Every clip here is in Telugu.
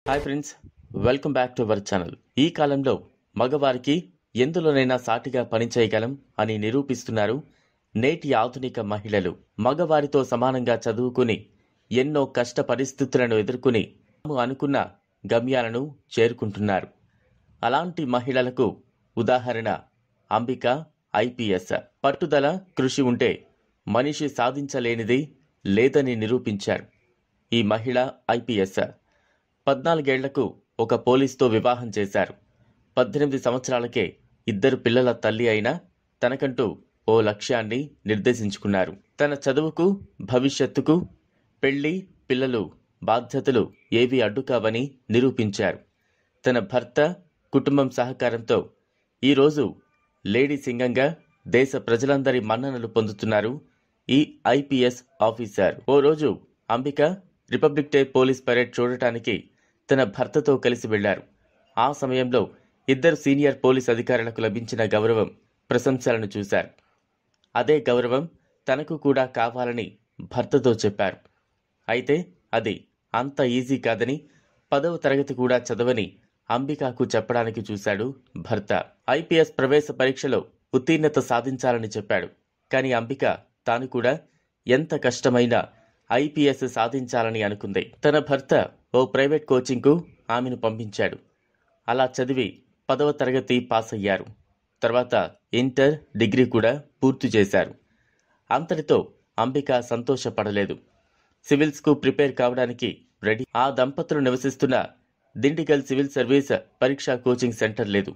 hi friends welcome back to our channel ఈ కాలంలో మగవారికి ఎందులోనైనా సాటిగా పనిచేయగలం అని నిరూపిస్తున్నారు నేటి ఆధునిక మహిళలు మగవారితో సమానంగా చదువుకుని ఎన్నో కష్ట పరిస్థితులను ఎదుర్కొని తాము అనుకున్న గమ్యాలను చేరుకుంటున్నారు అలాంటి మహిళలకు ఉదాహరణ అంబిక ఐపీఎస్ పట్టుదల కృషి ఉంటే మనిషి సాధించలేనిది లేదని నిరూపించారు ఈ మహిళ ఐపీఎస్ పద్నాలుగేళ్లకు ఒక పోలీస్తో వివాహం చేశారు పద్దెనిమిది సంవత్సరాలకే ఇద్దరు పిల్లల తల్లి అయినా తనకంటూ ఓ లక్ష్యాన్ని నిర్దేశించుకున్నారు తన చదువుకు భవిష్యత్తుకు పెళ్లి పిల్లలు బాధ్యతలు ఏవి అడ్డుకావని నిరూపించారు తన భర్త కుటుంబం సహకారంతో ఈరోజు లేడీ సింగంగా దేశ ప్రజలందరి మన్ననలు పొందుతున్నారు ఈ ఐపీఎస్ ఆఫీసర్ ఓ రోజు Ambika republic day police parade చూడటానికి తన భర్తతో కలిసి వెళ్లారు ఆ సమయంలో ఇద్దరు సీనియర్ పోలీస్ అధికారులకు లభించిన గౌరవం ప్రశంసలను చూశారు అదే గౌరవం తనకు కూడా కావాలని భర్తతో చెప్పారు అయితే అది అంత ఈజీ కాదని పదవ తరగతి కూడా చదవని అంబికాకు చెప్పడానికి చూశాడు భర్త ఐపీఎస్ ప్రవేశ పరీక్షలో ఉత్తీర్ణత సాధించాలని చెప్పాడు కానీ అంబిక తాను కూడా ఎంత కష్టమైనా ఐపీఎస్ సాధించాలని అనుకుంది తన భర్త ఓ ప్రైవేట్ కోచింగ్కు ఆమెను పంపించాడు అలా చదివి పదవ తరగతి పాస్ అయ్యారు తర్వాత ఇంటర్ డిగ్రీ కూడా పూర్తి చేశారు అంతటితో అంబిక సంతోషపడలేదు సివిల్స్కు ప్రిపేర్ కావడానికి రెడీ ఆ దంపతులు నివసిస్తున్న దిండిగల్ సివిల్ సర్వీస్ పరీక్షా కోచింగ్ సెంటర్ లేదు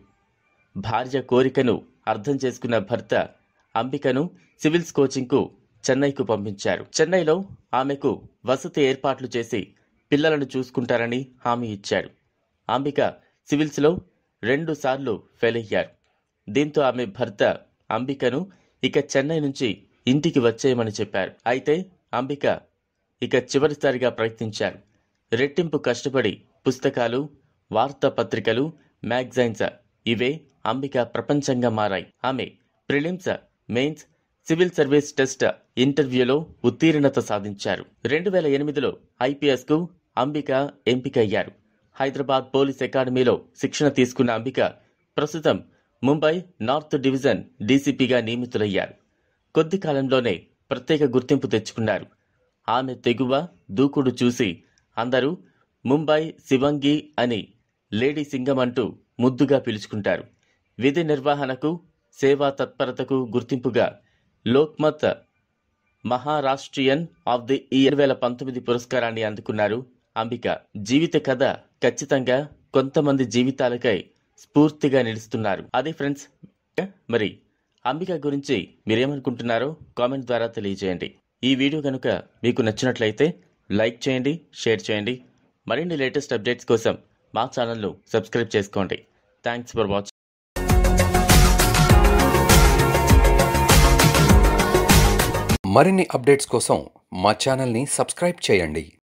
భార్య కోరికను అర్థం చేసుకున్న భర్త అంబికను సివిల్స్ కోచింగ్కు చెన్నైకు పంపించారు చెన్నైలో ఆమెకు వసతి ఏర్పాట్లు చేసి పిల్లలను చూసుకుంటారని హామీ ఇచ్చాడు అంబిక సివిల్స్లో రెండు సార్లు ఫెయిల్ అయ్యారు దీంతో ఆమె భర్త అంబికను ఇక చెన్నై నుంచి ఇంటికి వచ్చేయమని చెప్పారు అయితే అంబిక ఇక చివరిసారిగా ప్రయత్నించారు రెట్టింపు కష్టపడి పుస్తకాలు వార్తాపత్రికలు మ్యాగజైన్స్ ఇవే అంబిక ప్రపంచంగా మారాయి ఆమె prelims mains civil service test ఇంటర్వ్యూలో ఉత్తీర్ణత సాధించారు రెండు వేల ఎనిమిదిలో ఐపీఎస్కు అంబిక ఎంపికయ్యారు హైదరాబాద్ పోలీస్ అకాడమీలో శిక్షణ తీసుకున్న అంబిక ప్రస్తుతం ముంబై నార్త్ డివిజన్ డీసీపీగా నియమితులయ్యారు కొద్ది కాలంలోనే ప్రత్యేక గుర్తింపు తెచ్చుకున్నారు ఆమె తెగువ దూకుడు చూసి అందరూ ముంబై శివంగి అని లేడీ సింగం అంటూ ముద్దుగా పిలుచుకుంటారు విధి నిర్వహణకు సేవా తత్పరతకు గుర్తింపుగా Lokmat Maharashtrian of the year వేల పంతొమ్మిది పురస్కారాన్ని అందుకున్నారు అంబిక జీవిత కథ ఖచ్చితంగా కొంతమంది జీవితాలకై స్ఫూర్తిగా నిలుస్తున్నారు అదే ఫ్రెండ్స్ మరి అంబిక గురించి మీరేమనుకుంటున్నారో కామెంట్ ద్వారా తెలియజేయండి ఈ వీడియో కనుక మీకు నచ్చినట్లయితే లైక్ చేయండి షేర్ చేయండి మరిన్ని లేటెస్ట్ అప్డేట్స్ కోసం మా ఛానల్ను సబ్స్క్రైబ్ చేసుకోండి థ్యాంక్స్ ఫర్ వాచింగ్ మరిన్ని అప్డేట్స్ కోసం మా ఛానల్ని సబ్స్క్రైబ్ చేయండి